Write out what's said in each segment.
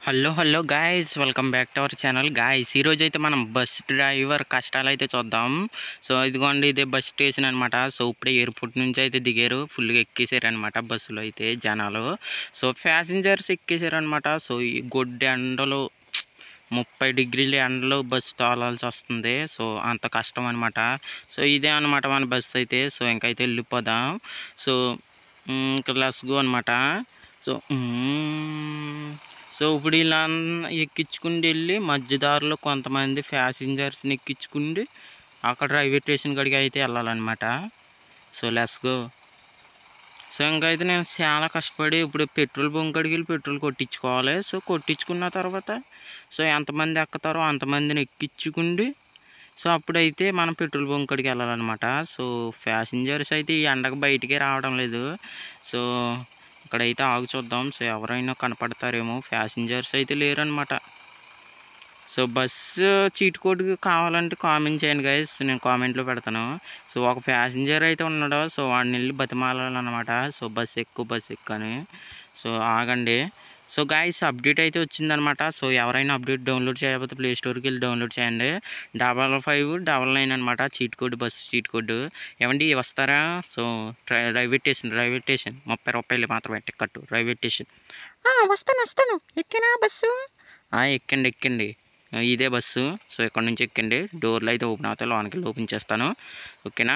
Hello hello guys welcome back to our channel guys ఈరోజు అయితే మనం బస్ డ్రైవర్ కష్టాలు అయితే చూద్దాం సో ఇదిగోండి ఇదే బస్ స్టేషన్ అనమాట సో ఇప్పుడే ఎయిర్పోర్ట్ నుంచి అయితే దిగారు ఫుల్గా ఎక్కేసారు అనమాట బస్సులో అయితే జనాలు సో ప్యాసింజర్స్ ఎక్కేసారు అనమాట సో ఈ గొడ్డు ఎండలో ముప్పై డిగ్రీల ఎండలో బస్సు తోలాల్సి వస్తుంది సో అంత కష్టం అనమాట సో ఇదే అనమాట మన బస్సు అయితే సో ఇంకైతే వెళ్ళిపోదాం సో మ్, ఇంకా లెస్ గో అనమాట సో మ్, సో ఇప్పుడు ఇలా అన్న- ఎక్కించుకుని వెళ్ళి మధ్యదారిలో కొంతమంది ప్యాసింజర్స్ని ఎక్కించుకుని అక్కడ రైల్వే స్టేషన్ కాడికి అయితే వెళ్ళాలన్నమాట సో లెస్ గో సో ఇంకైతే నేను చాలా కష్టపడి ఇప్పుడు పెట్రోల్ బంక్ కాడికి వెళ్ళి పెట్రోల్ కొట్టించుకోవాలి సో కొట్టించుకున్న తర్వాత సో ఎంతమంది ఎక్కుతారో అంతమందిని ఎక్కించుకుండి సో అప్పుడైతే మనం పెట్రోల్ బంక్ కాడికి వెళ్ళాలన్నమాట సో ప్యాసింజర్స్ అయితే ఈ ఎండకు బయటికే రావడం లేదు సో ఇక్కడైతే ఆగు చూద్దాం సో ఎవరైనా కనపడతారేమో ప్యాసింజర్స్ అయితే లేరనమాట సో బస్సు చీట్ కోడ్ కావాలంటే కామెంట్ చేయండి గైస్ నేను కామెంట్లో పెడతాను సో ఒక ప్యాసింజర్ అయితే ఉన్నాడు సో వాడిని వెళ్ళి బతిమాలాలన్నమాట సో బస్ ఎక్కువ బస్ ఎక్కువ అని సో ఆగండి సో గాయస్ అప్డేట్ అయితే వచ్చిందనమాట సో ఎవరైనా అప్డేట్ డౌన్లోడ్ చేయకపోతే ప్లే స్టోర్కి వెళ్ళి డౌన్లోడ్ చేయండి డబల్ ఫైవ్ డబల్ నైన్ అనమాట cheat code bus cheat code ఏమండి వస్తారా so try railway station railway station ముప్పై రూపాయలు మాత్రమే టికెట్ రైల్వే స్టేషన్ వస్తాను వస్తాను ఎక్కినా బస్సు ఎక్కండి ఎక్కండి ఆ, ఇదే బస్సు సో ఇక్కడ నుంచి ఎక్కండి డోర్లు అయితే ఓపెన్ అవుతాయి లోనికి వెళ్ళి ఓపెన్ చేస్తాను ఓకేనా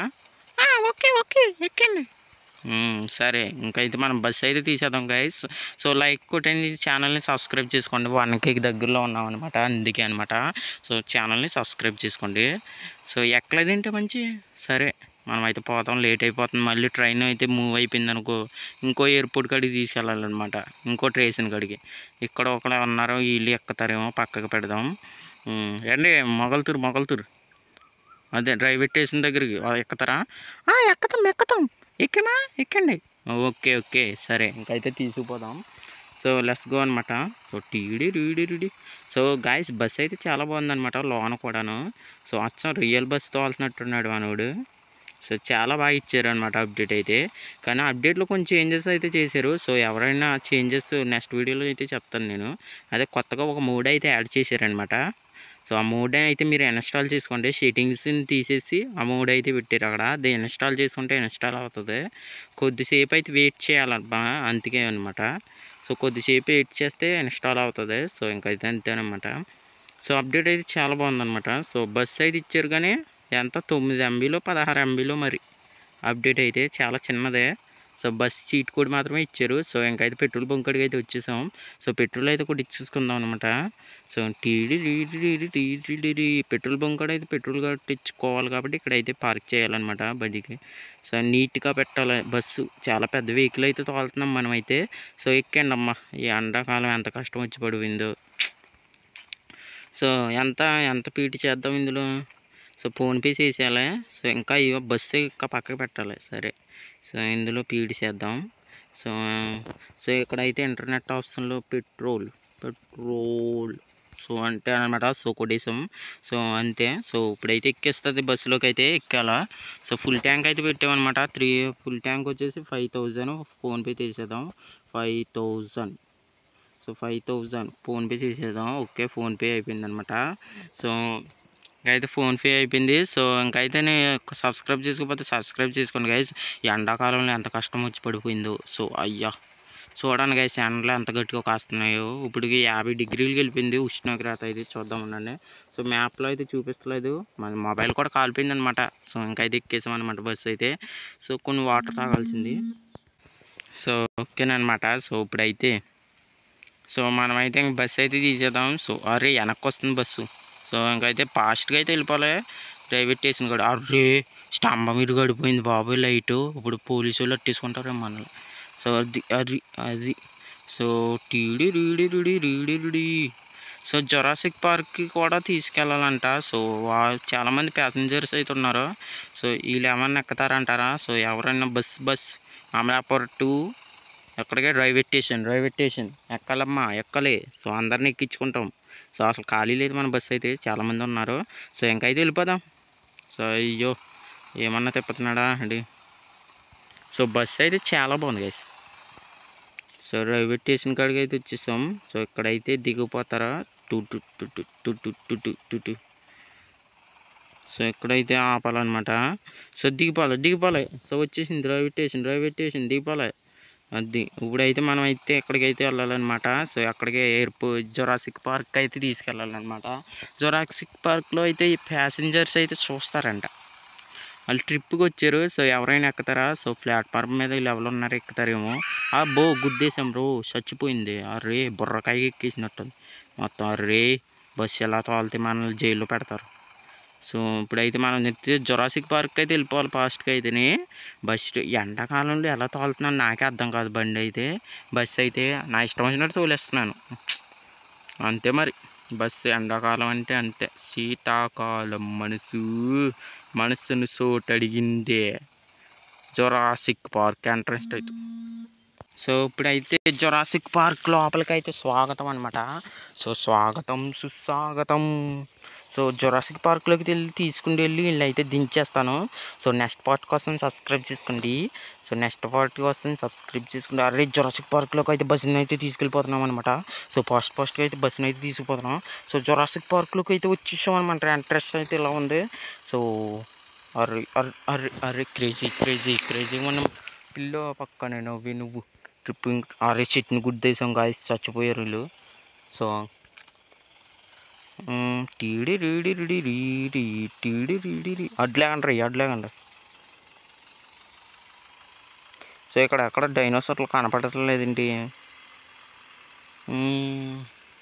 ఓకే ఓకే ఎక్కండి మ్మ్, సరే ఇంకైతే మనం బస్సు అయితే తీసేద్దాం గైస్ సో లైక్ కొట్టండి ఛానల్ని సబ్స్క్రైబ్ చేసుకోండి వన్ కేకి దగ్గరలో ఉన్నాం అనమాట అందుకే అనమాట సో ఛానల్ని సబ్స్క్రైబ్ చేసుకోండి సో ఎక్కలేదంటే మంచి సరే మనం అయితే పోతాం లేట్ అయిపోతుంది మళ్ళీ ట్రైన్ అయితే మూవ్ అయిపోయింది అనుకో ఇంకో ఎయిర్పోర్ట్ కాడికి తీసుకెళ్ళాలన్నమాట ఇంకో స్టేషన్ కాడికి ఇక్కడ ఒకడు ఉన్నారు వీళ్ళు ఎక్కుతారేమో పక్కకు పెడదాం ఉమ్, ఏండి మొగల్తూరు మొగల్తూరు అదే రైల్వే స్టేషన్ దగ్గరికి ఆ, ఎక్కుతారా ఆ, ఎక్కుతాం ఎక్కుతాం ఎక్కమా ఎక్కండి ఓకే ఓకే సరే ఇంకైతే తీసుకుపోదాం సో లెస్ గో అనమాట సో టీడి రీడి రీడి సో గాయస్ బస్ అయితే చాలా బాగుందన్నమాట లోన కూడాను సో అచ్చం రియల్ బస్ తోలుతున్నట్టున్నాడు మనోడు సో చాలా బాగా ఇచ్చారు అనమాట అప్డేట్ అయితే కానీ అప్డేట్లో కొంచెం చేంజెస్ అయితే చేశారు సో ఎవరైనా చేంజెస్ నెక్స్ట్ వీడియోలో అయితే చెప్తాను నేను అదే కొత్తగా ఒక మోడ్ అయితే యాడ్ చేశారనమాట సో ఆ మోడ్ అయితే మీరు ఇన్స్టాల్ చేసుకోండి సెట్టింగ్స్ని తీసేసి ఆ మోడ్ అయితే పెట్టారు అక్కడ అది ఇన్స్టాల్ చేసుకుంటే ఇన్స్టాల్ అవుతుంది కొద్దిసేపు అయితే వెయిట్ చేయాలబ్బా అందుకే అనమాట సో కొద్దిసేపు వెయిట్ చేస్తే ఇన్స్టాల్ అవుతుంది సో ఇంకైతే అంతేనమాట సో అప్డేట్ అయితే చాలా బాగుందన్నమాట సో బస్ అయితే ఇచ్చారు కానీ ఎంత తొమ్మిది ఎంబీలో పదహారు ఎంబీలో మరి అప్డేట్ అయితే చాలా చిన్నదే సో బస్ చీట్ కోడ్ మాత్రమే ఇచ్చారు సో ఇంకైతే పెట్రోల్ బంక్ కాడికి అయితే వచ్చేసాం సో పెట్రోల్ అయితే కూడా ఇచ్చేసుకుందాం అనమాట సో టీడీ రీడి రీడి రీడి రీడి పెట్రోల్ బంక్ కాడ అయితే పెట్రోల్ కట్టించుకోవాలి కాబట్టి ఇక్కడ అయితే పార్క్ చేయాలన్నమాట బండికి సో నీట్గా పెట్టాలి బస్సు చాలా పెద్ద వెహికల్ అయితే తోలుతున్నాం మనం అయితే సో ఎక్కండి అమ్మ ఈ ఎండాకాలం ఎంత కష్టం వచ్చి పడిపోయిందో సో ఎంత ఎంత పీటీ చేద్దాం ఇందులో సో ఫోన్పే చేసేయాలి సో ఇంకా ఇవ బస్సు ఇంకా పక్కకు పెట్టాలి సరే సో ఇందులో పీడి చేద్దాం సో సో ఇక్కడైతే ఇంటర్నెట్ ఆప్షన్లో పెట్రోల్ పెట్రోల్ సో అంటే అనమాట సో కొట్టేసాం సో అంతే సో ఇప్పుడైతే ఎక్కేస్తుంది బస్సులోకి అయితే ఎక్కాలా సో ఫుల్ ట్యాంక్ అయితే పెట్టామన్నమాట త్రీ ఫుల్ ట్యాంక్ వచ్చేసి ఫైవ్ థౌజండ్ ఫోన్పే చేసేద్దాం five thousand so five thousand PhonePe చేసేద్దాం ఓకే ఫోన్పే అయిపోయింది అనమాట సో ఇంకైతే ఫోన్పే అయిపోయింది సో ఇంకైతే నేను సబ్స్క్రైబ్ చేసుకోకపోతే సబ్స్క్రైబ్ చేసుకోండి గైస్ ఎండాకాలంలో ఎంత కష్టం వచ్చి పడిపోయిందో సో అయ్యా చూడండి గైస్ ఎండలు ఎంత గట్టిగా కాస్తున్నాయో ఇప్పటికి యాభై డిగ్రీలు వెళ్ళిపోయింది ఉష్ణోగ్రత అయితే చూద్దాం ఉండండి సో మ్యాప్లో అయితే చూపిస్తలేదు మన మొబైల్ కూడా కాలిపోయింది అనమాట సో ఇంకైతే ఎక్కేసాం అనమాట బస్సు అయితే సో కొన్ని వాటర్ తాగాల్సింది సో ఓకేనమాట సో ఇప్పుడైతే సో మనమైతే ఇంక బస్సు అయితే తీసేద్దాం సో అరే వెనక్కి వస్తుంది బస్సు సో ఇంకైతే ఫాస్ట్గా అయితే వెళ్ళిపోలే రైల్వే స్టేషన్ కూడా అరే స్తంభం ఇరు గడిపోయింది బాబు లైట్ ఇప్పుడు పోలీసు వాళ్ళు అట్టేసుకుంటారు మనల్ని సో అది అది అది సో టీడి రీడి రీడి రీడి రీడి సో జొరాసిక్ పార్క్కి కూడా తీసుకెళ్ళాలంట సో వా చాలామంది ప్యాసింజర్స్ అయితే ఉన్నారు సో వీళ్ళు ఏమన్నా ఎక్కుతారంటారా సో ఎవరైనా బస్ బస్ అమలాపురం టు ఎక్కడికే రైల్వే స్టేషన్ రైల్వే స్టేషన్ ఎక్కాలమ్మా ఎక్కలే సో అందరిని ఎక్కించుకుంటాం సో అసలు ఖాళీ లేదు మన బస్సు అయితే చాలామంది ఉన్నారు సో ఇంకైతే వెళ్ళిపోదాం సో అయ్యో ఏమన్నా తిప్పుతున్నాడా అండి సో బస్సు అయితే చాలా బాగుంది guys so so railway station కాడికి అయితే వచ్చేసాం సో ఇక్కడైతే దిగిపోతారా టు టు టు టు టు టు టు టు టు టు సో ఇక్కడైతే ఆపాలన్నమాట సో దిగిపోవాలి దిగిపోవాలి సో వచ్చేసింది రైల్వే స్టేషన్ రైల్వే స్టేషన్ దిగిపోవాలి అది ఇప్పుడైతే మనం అయితే ఎక్కడికైతే వెళ్ళాలన్నమాట సో అక్కడికి ఎయిర్పోర్ట్ జొరాసిక్ పార్క్ అయితే తీసుకెళ్ళాలన్నమాట జొరాసిక్ పార్క్లో అయితే ఈ ప్యాసింజర్స్ అయితే చూస్తారంట వాళ్ళు ట్రిప్కి వచ్చారు సో ఎవరైనా ఎక్కుతారా సో ప్లాట్ఫామ్ మీద వీళ్ళు ఎవరు ఉన్నారు ఎక్కుతారేమో ఆ బో గుద్దేశాం బ్రో చచ్చిపోయింది అరే బుర్రకాయ ఎక్కేసినట్టుంది మొత్తం అరే బస్సు ఎలా తోలితే మనల్ని జైల్లో పెడతారు సో ఇప్పుడైతే మనం నెత్తి జొరాసిక్ పార్క్ అయితే వెళ్ళిపోవాలి ఫాస్ట్గా అయితేనే బస్సు ఎండాకాలంలో ఎలా తోలుతున్నాను నాకే అర్థం కాదు బండి అయితే బస్సు అయితే నా ఇష్టం వచ్చినట్టు తోలేస్తున్నాను అంతే మరి బస్సు ఎండాకాలం అంటే అంతే శీతాకాలం మనసు మనసును సోటడిగిందే జొరాసిక్ పార్క్ ఎంట్రన్స్ అయితే సో ఇప్పుడైతే జొరాసిక్ పార్క్ లోపలికి అయితే స్వాగతం అనమాట సో స్వాగతం సుస్వాగతం సో జొరాసిక్ పార్క్లోకి వెళ్ళి తీసుకుని వెళ్ళి వీళ్ళు అయితే దించేస్తాను సో నెక్స్ట్ పార్ట్ కోసం సబ్స్క్రైబ్ చేసుకోండి సో నెక్స్ట్ పార్ట్ కోసం సబ్స్క్రైబ్ చేసుకోండి అరే జొరాసిక్ పార్క్లోకి అయితే బస్సుని అయితే తీసుకెళ్ళిపోతున్నాం అనమాట సో ఫస్ట్ ఫస్ట్గా అయితే బస్సుని అయితే తీసుకుపోతున్నాం సో జొరాసిక్ పార్క్లోకి అయితే వచ్చేసాం అనమాట ఎంట్రెస్ అయితే ఇలా ఉంది సో అరే అరే అరే అరే క్రేజీ క్రేజీ క్రేజీ మనం పిల్లో పక్కనే నవ్వి నువ్వు ట్రిప్పింగ్ అరే చెట్టుని గుద్దేశాం గాయస్ చచ్చిపోయారు వీళ్ళు సో మ్, టీడి రీడి రిడి రీడి టీడి రీడి రీ అడ్లేకండి రీ అడ్లేకండి సో ఇక్కడ ఎక్కడ డైనోసార్లు కనపడటం లేదేంటి మ్,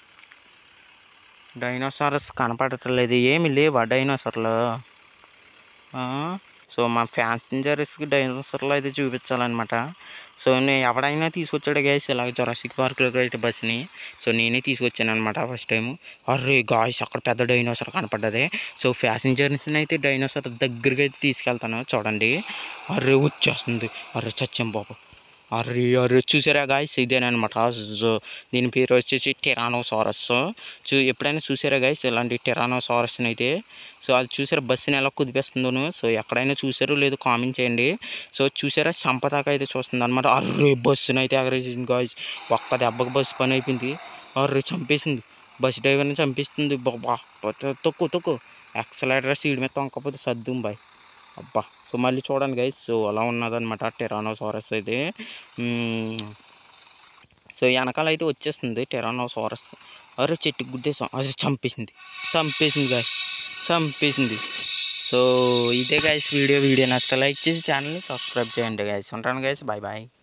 డైనోసారస్ కనపడటం లేదు ఏమి లేవా డైనోసార్లు ఆ, సో మా ప్యాసింజర్స్కి డైనోసార్లు అయితే చూపించాలన్నమాట సో నేను ఎవడైనా తీసుకొచ్చాడు గైస్ ఇలాగ జొరాసిక్ పార్క్లోకి అయితే బస్ని సో నేనే తీసుకొచ్చాను అనమాట ఫస్ట్ టైం అరే గాయస్ అక్కడ పెద్ద డైనోసార్ కనపడ్డది సో ప్యాసింజర్స్ని అయితే డైనోసార్ దగ్గరికి అయితే తీసుకెళ్తాను చూడండి అరే వచ్చేస్తుంది అరే చచ్చాం బాబు అరే అరే చూసారా గాయస్ ఇదేనమాట సో దీని పేరు వచ్చేసి టెరానోసారస్ చూ ఎప్పుడైనా చూసారా గాయస్ ఇలాంటి టెరానోసారస్ని అయితే సో అది చూసారా బస్సుని ఎలా కుదిపేస్తుందోను సో ఎక్కడైనా చూసారో లేదో కామెంట్ చేయండి సో చూసారా చంపదాకా అయితే చూస్తుంది అనమాట అర్రే బస్సుని అయితే ఎగరేసింది గాయస్ ఒక్క దెబ్బకి బస్సు పని అయిపోయింది అర్రే చంపేసింది బస్ డ్రైవర్ని చంపేస్తుంది బాబా తొక్కు తొక్కు ఎక్సలైటర్ సీడ్ మీద తొంకపోతే సర్దుం బాయ్ అబ్బా సో మళ్ళీ చూడండి గైస్ సో అలా ఉన్నదన్నమాట టెరానోసారస్ అయితే మ్మ్. సో వెనకాల అయితే వచ్చేస్తుంది టెరానోసారస్ అరే చెట్టుకు గుద్దేసాం అరే చంపేసింది చంపేసింది గాయస్ చంపేసింది సో ఇదే గైస్ వీడియో వీడియో నచ్చితే లైక్ చేసి ఛానల్ని సబ్స్క్రైబ్ చేయండి గైస్ ఉంటాను గైస్ బాయ్ బాయ్